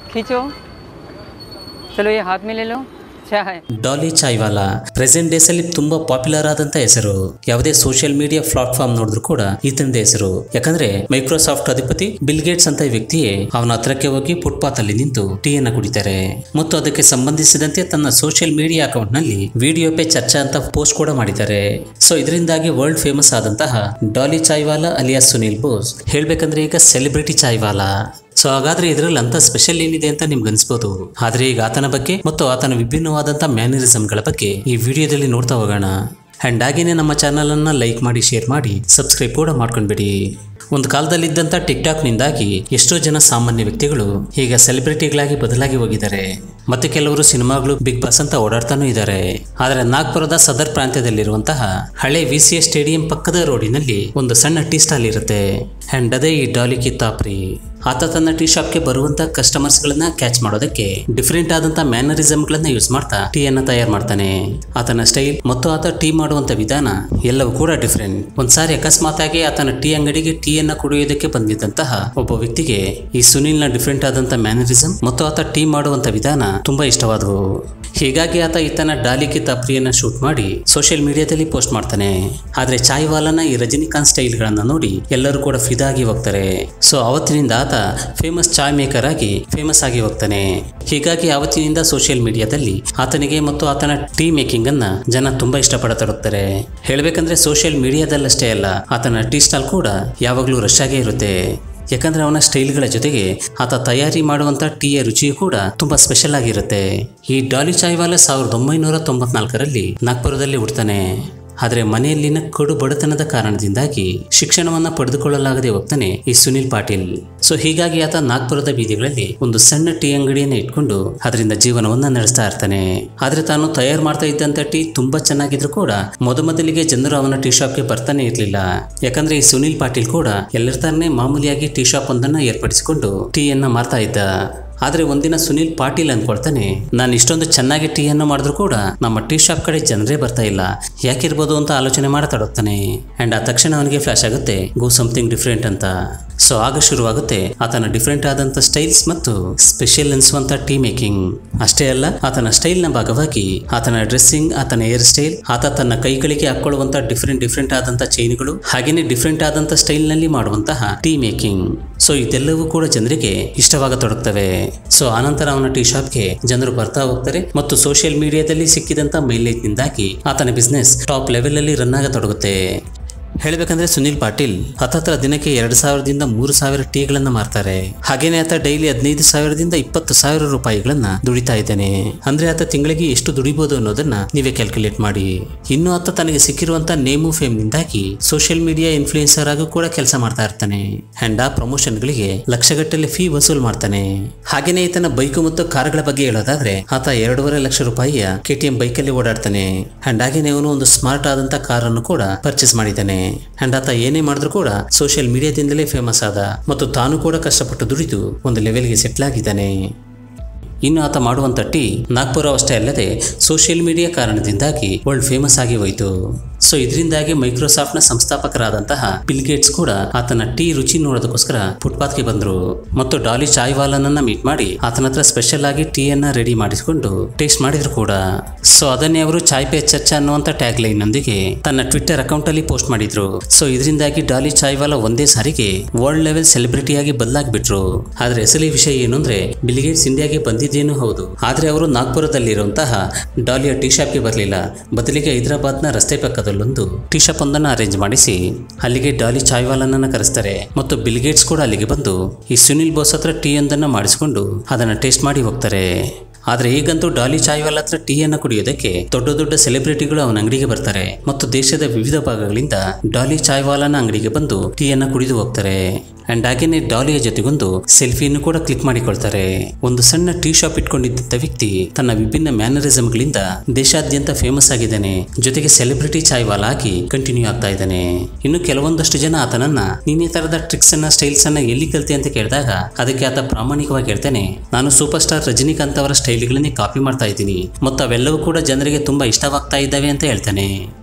खींचो चलो ये हाथ में ले लो चाय ಡಾಲಿ ಚಾಯ್ವಾಲಾ ಪ್ರೆಸೆಂಟ್ ಡೇಸ್ ಅಲ್ಲಿ ತುಂಬಾ ಪಾಪ್ಯುಲರ್ ಆದಂತ ಹೆಸರು ಯಾವುದೇ ಸೋಷಿಯಲ್ ಮೀಡಿಯಾ ಪ್ಲಾಟ್ಫಾರ್ಮ್ ನೋಡಿದ್ರು ಕೂಡ ಈತನದ ಹೆಸರು ಯಾಕಂದ್ರೆ ಮೈಕ್ರೋಸಾಫ್ಟ್ ಅಧಿಪತಿ ಬಿಲ್ ಗೇಟ್ಸ್ ಅಂತ ಈ ವ್ಯಕ್ತಿಯೇ ಅವನ ಹತ್ರಕ್ಕೆ ಹೋಗಿ ಫುಟ್ಪಾತ್ ಅಲ್ಲಿ ನಿಂತು ಟೀಯನ್ನ ಕುಡಿತಾರೆ ಮತ್ತು ಅದಕ್ಕೆ ಸಂಬಂಧಿಸಿದಂತೆ ತನ್ನ ಸೋಷಿಯಲ್ ಮೀಡಿಯಾ ಅಕೌಂಟ್ ನಲ್ಲಿ ವಿಡಿಯೋ ಪೇ ಚರ್ಚಾ ಅಂತ ಪೋಸ್ಟ್ ಕೂಡ ಮಾಡಿದ್ದಾರೆ ಸೊ ಇದರಿಂದಾಗಿ ವರ್ಲ್ಡ್ ಫೇಮಸ್ ಆದಂತಹ ಡಾಲಿ ಚಾಯ್ವಾಲಾ ಅಲಿಯಾಸ್ ಸುನೀಲ್ ಬೋಸ್ ಹೇಳ್ಬೇಕಂದ್ರೆ ಈಗ ಸೆಲೆಬ್ರಿಟಿ ಚಾಯ್ವಾಲಾ ಸೊ ಹಾಗಾದ್ರೆ ಇದರಲ್ಲಿ ಅಂತ ಸ್ಪೆಷಲ್ ಏನಿದೆ ಅಂತ ನಿಮ್ಗೆ ಅನ್ಸ್ಬೋದು ಆದ್ರೆ ಈಗ ಆತನ ಬಗ್ಗೆ ಮತ್ತು ಆತನ ವಿಭಿನ್ನವಾದಂಥ ಮ್ಯಾನರಿಸಮ್ಗಳ ಬಗ್ಗೆ ಈ ವಿಡಿಯೋದಲ್ಲಿ ನೋಡ್ತಾ ಹೋಗೋಣ ಆ್ಯಂಡ್ ಹಾಗೇನೆ ನಮ್ಮ ಚಾನಲನ್ನು ಲೈಕ್ ಮಾಡಿ ಶೇರ್ ಮಾಡಿ ಸಬ್ಸ್ಕ್ರೈಬ್ ಕೂಡ ಮಾಡ್ಕೊಂಡ್ಬಿಡಿ ಒಂದು ಕಾಲದಲ್ಲಿದ್ದಂಥ ಟಿಕ್ಟಾಕ್ನಿಂದಾಗಿ ಎಷ್ಟೋ ಜನ ಸಾಮಾನ್ಯ ವ್ಯಕ್ತಿಗಳು ಈಗ ಸೆಲೆಬ್ರಿಟಿಗಳಾಗಿ ಬದಲಾಗಿ ಹೋಗಿದ್ದಾರೆ ಮತ್ತೆ ಕೆಲವರು ಸಿನಿಮಾಗಳು ಬಿಗ್ ಬಾಸ್ ಅಂತ ಓಡಾಡ್ತಾನೂ ಇದ್ದಾರೆ ಆದರೆ ನಾಗ್ಪುರದ ಸದರ್ ಪ್ರಾಂತ್ಯದಲ್ಲಿರುವಂತಹ ಹಳೆ ವಿ ಸಿ ಎಸ್ ಸ್ಟೇಡಿಯಂ ಪಕ್ಕದ ರೋಡಿನಲ್ಲಿ ಒಂದು ಸಣ್ಣ ಟೀ ಸ್ಟಾಲ್ ಇರುತ್ತೆ ಆ್ಯಂಡ್ ಅದೇ ಈ ಡಾಲಿ ಕಿತ್ತಾಪ್ರಿ ಆತ ತನ್ನ ಟೀ ಶಾಪ್ಗೆ ಬರುವಂತ ಕಸ್ಟಮರ್ಸ್ ಗಳನ್ನ ಕ್ಯಾಚ್ ಮಾಡೋದಕ್ಕೆ ಡಿಫ್ರೆಂಟ್ ಆದಂತ ಮ್ಯಾನರಿಸಮ್ ಗಳನ್ನ ಯೂಸ್ ಮಾಡ್ತಾ ಟೀ ಅನ್ನ ತಯಾರು ಮಾಡ್ತಾನೆ ಆತನ ಸ್ಟೈಲ್ ಮತ್ತು ಆತ ಟೀ ಮಾಡುವಂತ ವಿಧಾನ ಎಲ್ಲವೂ ಕೂಡ ಡಿಫ್ರೆಂಟ್ ಒಂದ್ಸಾರಿ ಅಕಸ್ಮಾತ್ ಆಗಿ ಆತನ ಟೀ ಅಂಗಡಿಗೆ ಟೀ ಅನ್ನ ಕುಡಿಯೋದಕ್ಕೆ ಬಂದಿದ್ದಂತಹ ಒಬ್ಬ ವ್ಯಕ್ತಿಗೆ ಈ ಸುನಿಲ್ನ ಡಿಫ್ರೆಂಟ್ ಆದಂತ ಮ್ಯಾನರಿಸಮ್ ಮತ್ತು ಆತ ಟೀ ಮಾಡುವಂತ ವಿಧಾನ ತುಂಬಾ ಇಷ್ಟವಾದವು ಹೀಗಾಗಿ ಆತ ಈತನ ಡಾಲಿ ಕಿತ್ತಾಪ್ರಿಯನ್ನ ಶೂಟ್ ಮಾಡಿ ಸೋಷಿಯಲ್ ಮೀಡಿಯಾದಲ್ಲಿ ಪೋಸ್ಟ್ ಮಾಡ್ತಾನೆ ಆದ್ರೆ ಚಾಯ್ ವಾಲನ ಈ ರಜನಿಕಾಂತ್ ಸ್ಟೈಲ್ಗಳನ್ನ ನೋಡಿ ಎಲ್ಲರೂ ಕೂಡ ಫಿದಾಗಿ ಹೋಗ್ತಾರೆ ಸೊ ಅವತ್ತಿನಿಂದ ಆತ ಫೇಮಸ್ ಚಾಯ್ ಮೇಕರ್ ಆಗಿ ಫೇಮಸ್ ಆಗಿ ಹೋಗ್ತಾನೆ ಹೀಗಾಗಿ ಅವತ್ತಿನಿಂದ ಸೋಷಿಯಲ್ ಮೀಡಿಯಾದಲ್ಲಿ ಆತನಿಗೆ ಮತ್ತು ಆತನ ಟೀ ಮೇಕಿಂಗ್ ಅನ್ನ ಜನ ತುಂಬಾ ಇಷ್ಟಪಡತೊಡಗ್ತಾರೆ ಹೇಳ್ಬೇಕಂದ್ರೆ ಸೋಷಿಯಲ್ ಮೀಡಿಯಾದಲ್ಲಷ್ಟೇ ಅಲ್ಲ ಆತನ ಟೀ ಸ್ಟಾಲ್ ಕೂಡ ಯಾವಾಗಲೂ ರಶ್ ಆಗೇ ಇರುತ್ತೆ ಯಾಕಂದ್ರೆ ಅವನ ಸ್ಟೈಲ್ಗಳ ಜೊತೆಗೆ ಆತ ತಯಾರಿ ಮಾಡುವಂತ ಟೀಯ ರುಚಿಯು ಕೂಡ ತುಂಬಾ ಸ್ಪೆಷಲ್ ಆಗಿರುತ್ತೆ ಈ ಡಾಲಿ ಚಾಯ್ವಾಲ ಸಾವಿರದ ಒಂಬೈನೂರ ತೊಂಬತ್ನಾಲ್ಕರಲ್ಲಿ ನಾಗ್ಪುರದಲ್ಲಿ ಹುಡ್ತಾನೆ ಆದರೆ ಮನೆಯಲ್ಲಿನ ಕಡು ಬಡತನದ ಕಾರಣದಿಂದಾಗಿ ಶಿಕ್ಷಣವನ್ನ ಪಡೆದುಕೊಳ್ಳಲಾಗದೆ ಹೋಗ್ತಾನೆ ಈ ಸುನಿಲ್ ಪಾಟೀಲ್ ಸೊ ಹೀಗಾಗಿ ಆತ ನಾಗ್ಪುರದ ಬೀದಿಗಳಲ್ಲಿ ಒಂದು ಸಣ್ಣ ಟೀ ಅಂಗಡಿಯನ್ನ ಇಟ್ಕೊಂಡು ಅದರಿಂದ ಜೀವನವನ್ನ ನಡೆಸ್ತಾ ಇರ್ತಾನೆ ಆದ್ರೆ ತಾನು ತಯಾರು ಮಾಡ್ತಾ ಇದ್ದಂತ ಟೀ ತುಂಬಾ ಚೆನ್ನಾಗಿದ್ರು ಕೂಡ ಮೊದಮೊದಲಿಗೆ ಜನರು ಅವನ ಟೀ ಶಾಪ್ಗೆ ಬರ್ತಾನೆ ಇರಲಿಲ್ಲ ಯಾಕಂದ್ರೆ ಈ ಸುನಿಲ್ ಪಾಟೀಲ್ ಕೂಡ ಎಲ್ಲರ ಮಾಮೂಲಿಯಾಗಿ ಟೀ ಶಾಪ್ ಒಂದನ್ನ ಏರ್ಪಡಿಸಿಕೊಂಡು ಟೀಯನ್ನ ಮಾರ್ತಾ ಇದ್ದ ಆದ್ರೆ ಒಂದಿನ ಸುನಿಲ್ ಪಾಟೀಲ್ ಅನ್ಕೊಳ್ತಾನೆ ನಾನು ಇಷ್ಟೊಂದು ಚೆನ್ನಾಗಿ ಟೀಯನ್ನು ಮಾಡಿದ್ರು ಕೂಡ ನಮ್ಮ ಟೀ ಶಾಪ್ ಕಡೆ ಜನರೇ ಬರ್ತಾ ಇಲ್ಲ ಯಾಕಿರ್ಬೋದು ಅಂತ ಆಲೋಚನೆ ಮಾಡತೊಡಗ್ತಾನೆ ಅಂಡ್ ಆ ತಕ್ಷಣ ಅವನಿಗೆ ಫ್ಲಾಶ್ ಆಗುತ್ತೆ ಗೋ ಸಮಥಿಂಗ್ ಡಿಫ್ರೆಂಟ್ ಅಂತ ಸೊ ಆಗ ಶುರುವಾಗುತ್ತೆ ಆತನ ಡಿಫ್ರೆಂಟ್ ಆದಂತ ಸ್ಟೈಲ್ಸ್ ಮತ್ತು ಸ್ಪೆಷಲ್ ಅನಿಸುವಂತ ಟೀ ಮೇಕಿಂಗ್ ಅಷ್ಟೇ ಅಲ್ಲ ಆತನ ಸ್ಟೈಲ್ನ ಭಾಗವಾಗಿ ಆತನ ಡ್ರೆಸ್ಸಿಂಗ್ ಆತನ ಹೇರ್ ಸ್ಟೈಲ್ ಆತ ತನ್ನ ಕೈಗಳಿಗೆ ಹಾಕೊಳ್ಳುವಂತ ಡಿಫ್ರೆಂಟ್ ಡಿಫ್ರೆಂಟ್ ಆದಂತ ಚೈನ್ಗಳು ಹಾಗೇನೆ ಡಿಫ್ರೆಂಟ್ ಆದಂತ ಸ್ಟೈಲ್ ನಲ್ಲಿ ಮಾಡುವಂತಹ ಟೀ ಮೇಕಿಂಗ್ ಸೊ ಇದೆಲ್ಲವೂ ಕೂಡ ಜನರಿಗೆ ಇಷ್ಟವಾಗತೊಡಗ್ತವೆ ಸೊ ಆನಂತರ ಅವನ ಟೀ ಶಾಪ್ಗೆ ಜನರು ಬರ್ತಾ ಹೋಗ್ತಾರೆ ಮತ್ತು ಸೋಷಿಯಲ್ ಮೀಡಿಯಾದಲ್ಲಿ ಸಿಕ್ಕಿದಂತ ಮೈಲೇಜ್ ನಿಂದಾಗಿ ಆತನ ಬಿಸ್ನೆಸ್ ಟಾಪ್ ಲೆವೆಲ್ ಅಲ್ಲಿ ರನ್ ಆಗತೊಡಗುತ್ತೆ ಹೇಳ್ಬೇಕಂದ್ರೆ ಸುನಿಲ್ ಪಾಟೀಲ್ ಹತ್ತತ್ರ ದಿನಕ್ಕೆ ಎರಡು ಸಾವಿರದಿಂದ ಮೂರು ಸಾವಿರ ಟೀಗಳನ್ನ ಮಾರ್ತಾರೆ ಹಾಗೇನೆ ಆತ ಡೈಲಿ ಹದಿನೈದು ಸಾವಿರದಿಂದ ಇಪ್ಪತ್ತು ಸಾವಿರ ರೂಪಾಯಿಗಳನ್ನ ದುಡಿತಾ ಇದ್ದಾನೆ ಅಂದ್ರೆ ಆತ ತಿಂಗಳಿಗೆ ಎಷ್ಟು ದುಡಿಬಹುದು ಅನ್ನೋದನ್ನ ನೀವೇ ಕ್ಯಾಲ್ಕುಲೇಟ್ ಮಾಡಿ ಇನ್ನು ಆತ ತನಗೆ ಸಿಕ್ಕಿರುವಂತ ನೇಮು ಫೇಮ್ ನಿಂದಾಗಿ ಸೋಷಿಯಲ್ ಮೀಡಿಯಾ ಇನ್ಫ್ಲೂಯೆನ್ಸರ್ ಆಗೂ ಕೂಡ ಕೆಲಸ ಮಾಡ್ತಾ ಇರ್ತಾನೆ ಅಂಡ್ ಆ ಪ್ರಮೋಷನ್ ಗಳಿಗೆ ಲಕ್ಷಗಟ್ಟಲೆ ಫೀ ವಸೂಲ್ ಮಾಡ್ತಾನೆ ಹಾಗೇನೆ ಈತನ ಬೈಕು ಮತ್ತು ಕಾರ್ಗಳ ಬಗ್ಗೆ ಹೇಳೋದಾದ್ರೆ ಆತ ಎರಡೂವರೆ ಲಕ್ಷ ರೂಪಾಯಿಯ ಕೆಟಿಎಂ ಬೈಕಲ್ಲಿ ಓಡಾಡ್ತಾನೆ ಅಂಡ್ ಹಾಗೇನೆ ಅವನು ಒಂದು ಸ್ಮಾರ್ಟ್ ಆದಂತ ಕಾರನ್ನು ಕೂಡ ಪರ್ಚೇಸ್ ಮಾಡಿದ್ದಾನೆ ಅಂಡ್ ಆತ ಏನೇ ಮಾಡಿದ್ರು ಕೂಡ ಸೋಷಿಯಲ್ ಮೀಡಿಯಾದಿಂದಲೇ ಫೇಮಸ್ ಆದ ಮತ್ತು ತಾನು ಕೂಡ ಕಷ್ಟಪಟ್ಟು ದುಡಿದು ಒಂದು ಲೆವೆಲ್ಗೆ ಸೆಟ್ಲ್ ಆಗಿದ್ದಾನೆ ಇನ್ನು ಆತ ಮಾಡುವಂತ ಟೀ ನಾಗ್ಪುರ ಅಷ್ಟೇ ಅಲ್ಲದೆ ಸೋಷಿಯಲ್ ಮೀಡಿಯಾ ಕಾರಣದಿಂದಾಗಿ ವರ್ಲ್ಡ್ ಫೇಮಸ್ ಆಗಿ ಹೋಯಿತು ಸೊ ಇದರಿಂದಾಗಿ ಮೈಕ್ರೋಸಾಫ್ಟ್ನ ಸಂಸ್ಥಾಪಕರಾದಂತಹ ಬಿಲ್ ಗೇಟ್ಸ್ ಕೂಡ ಆತನ ಟೀ ರುಚಿ ನೋಡೋದಕ್ಕೋಸ್ಕರ ಫುಟ್ಪಾತ್ಗೆ ಬಂದರು ಮತ್ತು ಡಾಲಿ ಚಾಯ್ವಾಲನನ್ನ ಮೀಟ್ ಮಾಡಿ ಆತನ ಹತ್ರ ಸ್ಪೆಷಲ್ ಆಗಿ ಟೀಯನ್ನ ರೆಡಿ ಮಾಡಿಸಿಕೊಂಡು ಟೇಸ್ಟ್ ಮಾಡಿದ್ರು ಕೂಡ ಸೊ ಅದನ್ನೇ ಅವರು ಚಾಯ್ ಪೇ ಚರ್ಚಾ ಅನ್ನುವಂತ ಟ್ಯಾಗ್ ಲೈನ್ ನೊಂದಿಗೆ ತನ್ನ ಟ್ವಿಟ್ಟರ್ ಅಕೌಂಟ್ ಅಲ್ಲಿ ಪೋಸ್ಟ್ ಮಾಡಿದ್ರು ಸೊ ಇದರಿಂದಾಗಿ ಡಾಲಿ ಚಾಯ್ವಾಲ ಒಂದೇ ಸಾರಿಗೆ ವರ್ಲ್ಡ್ ಲೆವೆಲ್ ಸೆಲೆಬ್ರಿಟಿಯಾಗಿ ಬದಲಾಗ್ಬಿಟ್ರು ಆದ್ರೆ ಅಸಲಿ ವಿಷಯ ಏನು ಅಂದ್ರೆ ಬಿಲ್ಗೇಟ್ಸ್ ಇಂಡಿಯಾಗೆ ಬಂದಿದ್ದೇನೂ ಹೌದು ಆದ್ರೆ ಅವರು ನಾಗ್ಪುರದಲ್ಲಿರುವಂತಹ ಡಾಲಿಯ ಟೀ ಶಾಪ್ಗೆ ಬರಲಿಲ್ಲ ಬದಲಿಗೆ ಹೈದರಾಬಾದ್ನ ರಸ್ತೆ ಪಕ್ಕದಲ್ಲೊಂದು ಟೀ ಶಾಪ್ ಒಂದನ್ನು ಅರೇಂಜ್ ಮಾಡಿಸಿ ಅಲ್ಲಿಗೆ ಡಾಲಿ ಚಾಯ್ವಾಲನನ್ನ ಕರೆಸ್ತಾರೆ ಮತ್ತು ಬಿಲ್ಗೇಟ್ಸ್ ಕೂಡ ಅಲ್ಲಿಗೆ ಬಂದು ಈ ಸುನಿಲ್ ಬೋಸ್ ಹತ್ರ ಟೀ ಒಂದನ್ನು ಮಾಡಿಸಿಕೊಂಡು ಅದನ್ನ ಟೇಸ್ಟ್ ಮಾಡಿ ಹೋಗ್ತಾರೆ ಆದ್ರೆ ಈಗಂತೂ ಡಾಲಿ ಚಾಯ್ವಾಲ್ ಹತ್ರ ಟೀಯನ್ನು ಕುಡಿಯೋದಕ್ಕೆ ದೊಡ್ಡ ದೊಡ್ಡ ಸೆಲೆಬ್ರಿಟಿಗಳು ಅವನ ಅಂಗಡಿಗೆ ಬರ್ತಾರೆ ಮತ್ತು ದೇಶದ ವಿವಿಧ ಭಾಗಗಳಿಂದ ಡಾಲಿ ಚಾಯ್ವಾಲನ ಅಂಗಡಿಗೆ ಬಂದು ಟೀಯನ್ನು ಕುಡಿದು ಹೋಗ್ತಾರೆ ಅಂಡ್ ಹಾಗೇನೆ ಡಾಲಿಯ ಜೊತೆಗೊಂದು ಸೆಲ್ಫಿಯನ್ನು ಕೂಡ ಕ್ಲಿಕ್ ಮಾಡಿಕೊಳ್ತಾರೆ ಒಂದು ಸಣ್ಣ ಟೀ ಶಾಪ್ ಇಟ್ಕೊಂಡಿದ್ದಂಥ ವ್ಯಕ್ತಿ ತನ್ನ ವಿಭಿನ್ನ ಮ್ಯಾನರಿಸಮ್ಗಳಿಂದ ದೇಶಾದ್ಯಂತ ಫೇಮಸ್ ಆಗಿದ್ದಾನೆ ಜೊತೆಗೆ ಸೆಲೆಬ್ರಿಟಿ ಚಾಯ್ವಾಲ ಆಗಿ ಕಂಟಿನ್ಯೂ ಆಗ್ತಾ ಇದ್ದಾನೆ ಇನ್ನು ಕೆಲವೊಂದಷ್ಟು ಜನ ಆತನನ್ನ ನೀನ್ ಈ ತರದ ಟ್ರಿಕ್ಸ್ ಅನ್ನ ಸ್ಟೈಲ್ಸ್ ಅನ್ನ ಎಲ್ಲಿ ಕಲ್ತೆ ಅಂತ ಕೇಳಿದಾಗ ಅದಕ್ಕೆ ಆತ ಪ್ರಾಮಾಣಿಕವಾಗಿ ಹೇಳ್ತಾನೆ ನಾನು ಸೂಪರ್ ಸ್ಟಾರ್ ರಜನಿಕಾಂತ್ ಅವರ ಸ್ಟೈಲ್ಗಳನ್ನೇ ಕಾಪಿ ಮಾಡ್ತಾ ಇದ್ದೀನಿ ಮತ್ತು ಅವೆಲ್ಲವೂ ಕೂಡ ಜನರಿಗೆ ತುಂಬಾ ಇಷ್ಟವಾಗ್ತಾ ಇದ್ದಾವೆ ಅಂತ ಹೇಳ್ತಾನೆ